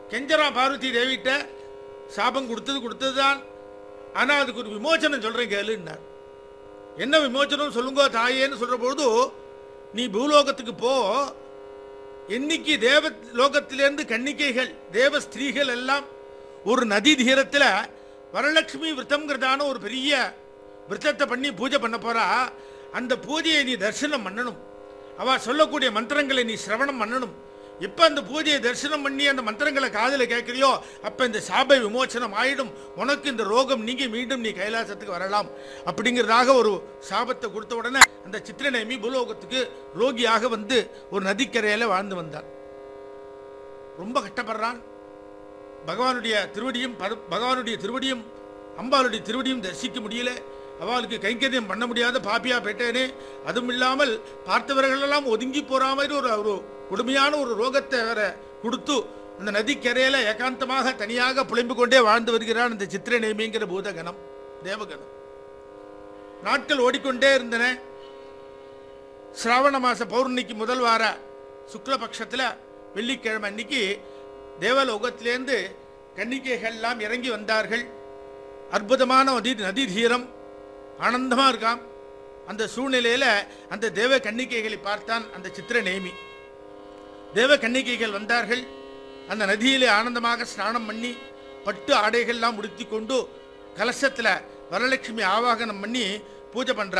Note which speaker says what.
Speaker 1: கெஞ்சரா பார்வதி தேவிட்ட சாபம் கொடுத்தது கொடுத்தது தான் ஆனால் அதுக்கு ஒரு விமோச்சனம் சொல்கிறேன் கேளுன்னார் என்ன விமோச்சனம் சொல்லுங்க தாயேன்னு சொல்கிற பொழுது நீ பூலோகத்துக்கு போ என்னைக்கு தேவ லோகத்திலேருந்து கன்னிகைகள் தேவ ஸ்திரீகள் எல்லாம் ஒரு நதி தீரத்தில் வரலட்சுமி விரதம்ங்கிறதான ஒரு பெரிய விரதத்தை பண்ணி பூஜை பண்ண போறா அந்த பூஜையை நீ தரிசனம் பண்ணணும் அவ சொல்லக்கூடிய மந்திரங்களை நீ சிரவணம் பண்ணணும் எப்போ அந்த பூஜையை தரிசனம் பண்ணி அந்த மந்திரங்களை காதில் கேட்குறியோ அப்போ இந்த சாப விமோச்சனம் ஆயிடும் உனக்கு இந்த ரோகம் நீங்கி மீண்டும் நீ கைலாசத்துக்கு வரலாம் அப்படிங்கிறதாக ஒரு சாபத்தை கொடுத்த உடனே அந்த சித்திரநேமி பூலோகத்துக்கு ரோகியாக வந்து ஒரு நதிக்கரையில் வாழ்ந்து வந்தான் ரொம்ப கஷ்டப்படுறான் பகவானுடைய திருவடியும் பர- பகவானுடைய திருவடியும் அம்பாளுடைய திருவடியும் தரிசிக்க முடியல அவளுக்கு கைங்கரியம் பண்ண முடியாத பாப்பியா போயிட்டேனே அதுவும் இல்லாமல் பார்த்தவர்களெல்லாம் ஒதுங்கி போற மாதிரி ஒரு ஒரு கொடுமையான ஒரு ரோகத்தை வேற கொடுத்து அந்த நதிக்கரையில ஏகாந்தமாக தனியாக புலம்பு கொண்டே வாழ்ந்து வருகிறான் இந்த சித்திர நேமிங்கிற பூதகணம் தேவகணம் நாட்கள் ஓடிக்கொண்டே இருந்தன சிராவண மாச பௌர்ணமிக்கு முதல் வார சுக்லபக்ஷத்துல வெள்ளிக்கிழமை அன்னைக்கு தேவலோகத்திலேருந்து கன்னிகைகள்லாம் இறங்கி வந்தார்கள் அற்புதமான நதி நதி தீரம் ஆனந்தமா இருக்காம் அந்த சூழ்நிலையில அந்த தேவ கன்னிகைகளை பார்த்தான் அந்த சித்திர நேமி தேவ கன்னிகைகள் வந்தார்கள் அந்த நதியிலே ஆனந்தமாக ஸ்நானம் பண்ணி பட்டு ஆடைகள்லாம் உடுத்தி கொண்டு கலசத்துல வரலட்சுமி ஆவாகனம் பண்ணி பூஜை பண்றாங்க